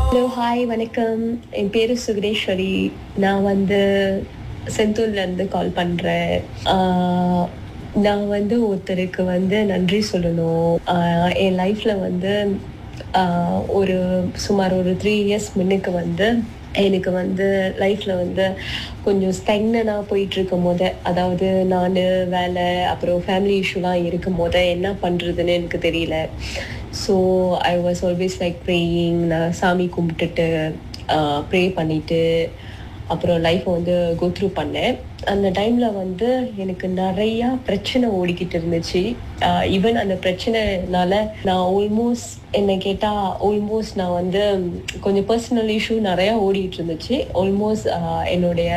hello hi வணக்கம் என் பேரு சுகரேஸ்வரி நான் வந்து செந்தூர்ல இருந்து கால் பண்றேன் ஆஹ், நான் வந்து ஒருத்தருக்கு வந்து நன்றி சொல்லணும் ஆஹ், என் லைஃப்ல வந்து ஆஹ், ஒரு சுமார் ஒரு த்ரீ இயர்ஸ் முன்னுக்கு வந்து எனக்கு வந்து லைஃப்ல வந்து கொஞ்சம் ஸ்டெக்னனாக போயிட்டு இருக்கும் போது அதாவது நான் வேலை அப்புறம் ஃபேமிலி இஷ்யூலாம் இருக்கும் போது என்ன பண்ணுறதுன்னு எனக்கு தெரியல so I was always like praying நான் சாமி கும்பிட்டுட்டு ப்ரே பண்ணிட்டு அப்புறம் லைஃப்பை வந்து கோ த்ரூ பண்ணேன் அந்த டைமில் வந்து எனக்கு நிறையா பிரச்சனை ஓடிக்கிட்டு இருந்துச்சு ஈவன் அந்த பிரச்சனைனால நான் ஆல்மோஸ்ட் என்னை கேட்டால் ஆல்மோஸ்ட் நான் வந்து கொஞ்சம் பர்சனல் இஷ்யூ நிறையா ஓடிட்டு இருந்துச்சு ஆல்மோஸ்ட் என்னுடைய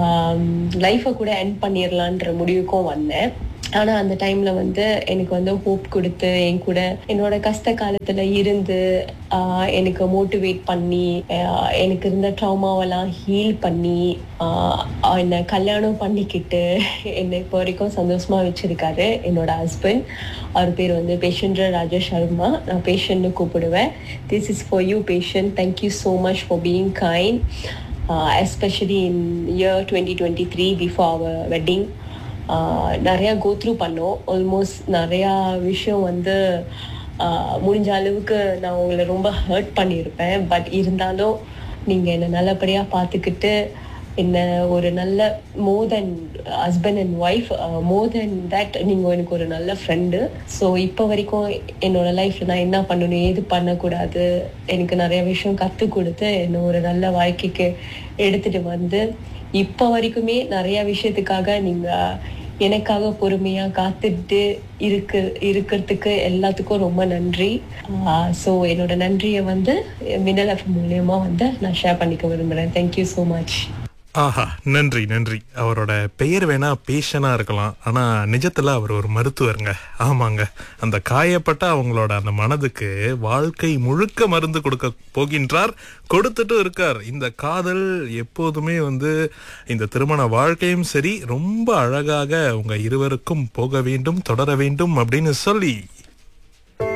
லைஃப்பை கூட எண்ட் பண்ணிடலான்ற முடிவுக்கும் வந்தேன் ஆனா அந்த டைம்ல வந்து எனக்கு வந்து ஹோப் கொடுத்து என் கூட என்னோட கஷ்ட காலத்துல இருந்து ஆஹ், எனக்கு மோட்டிவேட் பண்ணி ஆஹ், எனக்கு இருந்த ட்ராமாவெல்லாம் ஹீல் பண்ணி ஆஹ், என்னை கல்யாணம் பண்ணிக்கிட்டு என்னை இப்போ வரைக்கும் சந்தோஷமா வச்சிருக்காரு என்னோட ஹஸ்பண்ட் அவர் பேர் வந்து பேஷன்ற ராஜா சர்மா நான் பேஷண்ட்னு கூப்பிடுவேன் this is for you patient thank you so much for being kind especially in year twenty twenty three before our wedding ah நிறையா கோத்ரூ பண்ணோம் ஆல்மோஸ்ட் நிறையா விஷயம் வந்து ஆஹ் முடிஞ்ச அளவுக்கு நான் உங்களை ரொம்ப ஹர்ட் பண்ணியிருப்பேன் பட் இருந்தாலும் நீங்கள் என்னை நல்லபடியாக பார்த்துக்கிட்டு என்ன ஒரு நல்ல more than husband and wife more than that நீங்கள் எனக்கு ஒரு நல்ல ஃப்ரெண்டு ஸோ இப்போ வரைக்கும் என்னோட லைஃப்பில் நான் என்ன பண்ணணும் ஏது பண்ணக்கூடாது எனக்கு நிறைய விஷயம் கற்றுக் கொடுத்து என்னை ஒரு நல்ல வாழ்க்கைக்கு எடுத்துட்டு வந்து இப்போ வரைக்குமே நிறைய விஷயத்துக்காக நீங்க எனக்காக பொறுமையா காத்துட்டு இருக்கு இருக்கிறதுக்கு எல்லாத்துக்கும் ரொம்ப நன்றி ஸோ என்னோட நன்றியை வந்து மின்னல் எஃப் மூலியமா வந்து நான் ஷேர் பண்ணிக்க விரும்புறேன் தேங்க்யூ ஸோ மச் ஆஹா நன்றி நன்றி அவரோட பெயர் வேணா பேஷனா இருக்கலாம் ஆனா நிஜத்துல அவர் ஒரு மருத்துவருங்க ஆமாங்க அந்த காயப்பட்ட அவங்களோட அந்த மனதுக்கு வாழ்க்கை முழுக்க மருந்து கொடுக்க போகின்றார் கொடுத்துட்டும் இருக்கார் இந்த காதல் எப்போதுமே வந்து இந்த திருமண வாழ்க்கையும் சரி ரொம்ப அழகாக உங்க இருவருக்கும் போக வேண்டும் தொடர வேண்டும் அப்படின்னு சொல்லி